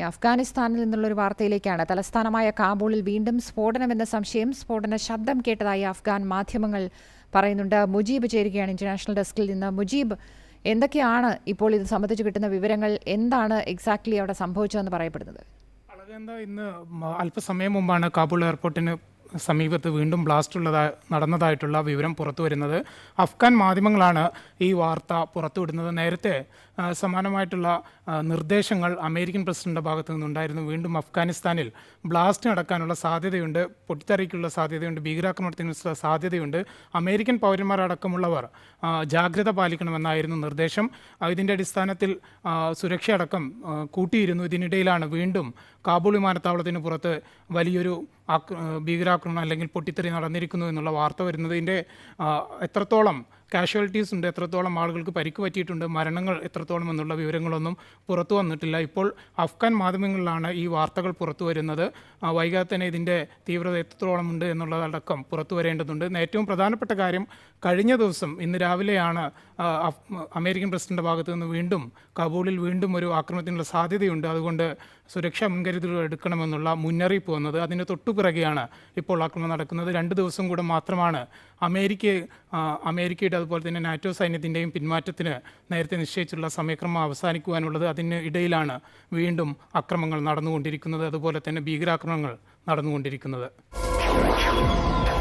ഈ അഫ്ഗാനിസ്ഥാനിൽ നിന്നുള്ളൊരു വാർത്തയിലേക്കാണ് തലസ്ഥാനമായ കാബൂളിൽ വീണ്ടും സ്ഫോടനമെന്ന സംശയം സ്ഫോടന ശബ്ദം കേട്ടതായി അഫ്ഗാൻ മാധ്യമങ്ങൾ പറയുന്നുണ്ട് മുജീബ് ചേരുകയാണ് ഇന്റർനാഷണൽ ഡെസ്കിൽ നിന്ന് മുജീബ് എന്തൊക്കെയാണ് ഇപ്പോൾ ഇത് സംബന്ധിച്ച് കിട്ടുന്ന വിവരങ്ങൾ എന്താണ് എക്സാക്ട്ലി അവിടെ സംഭവിച്ചതെന്ന് പറയപ്പെടുന്നത് അളകന്ത ഇന്ന് മ- അല്പസമയം മുമ്പാണ് കാബൂൾ എയർപോർട്ടിന് സമീപത്ത് വീണ്ടും ബ്ലാസ്റ്റ് ഉള്ളതാ നടന്നതായിട്ടുള്ള വിവരം പുറത്തു വരുന്നത് അഫ്ഗാൻ മാധ്യമങ്ങളാണ് ഈ വാർത്ത പുറത്തുവിടുന്നത് നേരത്തെ ആ, സമാനമായിട്ടുള്ള ആ, നിർദ്ദേശങ്ങൾ അമേരിക്കൻ പ്രസിഡന്റിന്റെ ഭാഗത്തു നിന്നുണ്ടായിരുന്നു വീണ്ടും അഫ്ഗാനിസ്ഥാനിൽ ബ്ലാസ്റ്റ് നടക്കാനുള്ള സാധ്യതയുണ്ട് പൊട്ടിത്തെറിക്കുള്ള സാധ്യതയുണ്ട് ഭീകരാക്രമണത്തിനുള്ള സാധ്യതയുണ്ട് അമേരിക്കൻ പൗരന്മാരടക്കമുള്ളവർ ആ, ജാഗ്രത പാലിക്കണമെന്നായിരുന്നു നിർദ്ദേശം ആ, ഇതിന്റെ അടിസ്ഥാനത്തിൽ ആ, സുരക്ഷയടക്കം ആ, കൂട്ടിയിരുന്നു ഇതിനിടയിലാണ് വീണ്ടും കാബൂൾ വിമാനത്താവളത്തിന് പുറത്ത് വലിയൊരു ആക്ര- ആ, ഭീകരാക്രമണം അല്ലെങ്കിൽ പൊട്ടിത്തെറി നടന്നിരിക്കുന്നു എന്നുള്ള വാർത്ത വരുന്നത് ഇതിൻ്റെ ആ, എത്രത്തോളം കാഷ്വാലിറ്റീസ് ഉണ്ട് എത്രത്തോളം ആളുകൾക്ക് പരിക്ക് പറ്റിയിട്ടുണ്ട് മരണങ്ങൾ എത്രത്തോളം എന്നുള്ള വിവരങ്ങളൊന്നും പുറത്തു വന്നിട്ടില്ല ഇപ്പോൾ അഫ്ഗാൻ മാധ്യമങ്ങളിലാണ് ഈ വാർത്തകൾ പുറത്തു വരുന്നത് ആ, വൈകാതെ തന്നെ ഇതിൻ്റെ തീവ്രത എത്രത്തോളം ഉണ്ട് എന്നുള്ളതടക്കം പുറത്തു വരേണ്ടതുണ്ട് ഏറ്റവും പ്രധാനപ്പെട്ട കാര്യം കഴിഞ്ഞ ദിവസം ഇന്ന് രാവിലെയാണ് ആ, അഫ്- അമേരിക്കൻ പ്രസിഡന്റ് ഭാഗത്ത് നിന്ന് വീണ്ടും കാബൂളിൽ വീണ്ടും ഒരു ആക്രമണത്തിനുള്ള സാധ്യതയുണ്ട് അതുകൊണ്ട് സുരക്ഷാ മുൻകരുതലുകൾ എടുക്കണമെന്നുള്ള മുന്നറിയിപ്പ് വന്നത് അതിന് തൊട്ടുപിറകെയാണ് ഇപ്പോൾ ആക്രമണം നടക്കുന്നത് രണ്ട് ദിവസം കൂടെ മാത്രമാണ് അമേരിക്ക ആ, അമേരിക്കയുടെ അതുപോലെ തന്നെ നാറ്റോ സൈന്യത്തിൻ്റെയും പിന്മാറ്റത്തിന് നേരത്തെ നിശ്ചയിച്ചിട്ടുള്ള സമയക്രമം അവസാനിക്കുവാനുള്ളത് അതിന് ഇടയിലാണ് വീണ്ടും അക്രമങ്ങൾ നടന്നുകൊണ്ടിരിക്കുന്നത് അതുപോലെ തന്നെ ഭീകരാക്രമണങ്ങൾ നടന്നുകൊണ്ടിരിക്കുന്നത്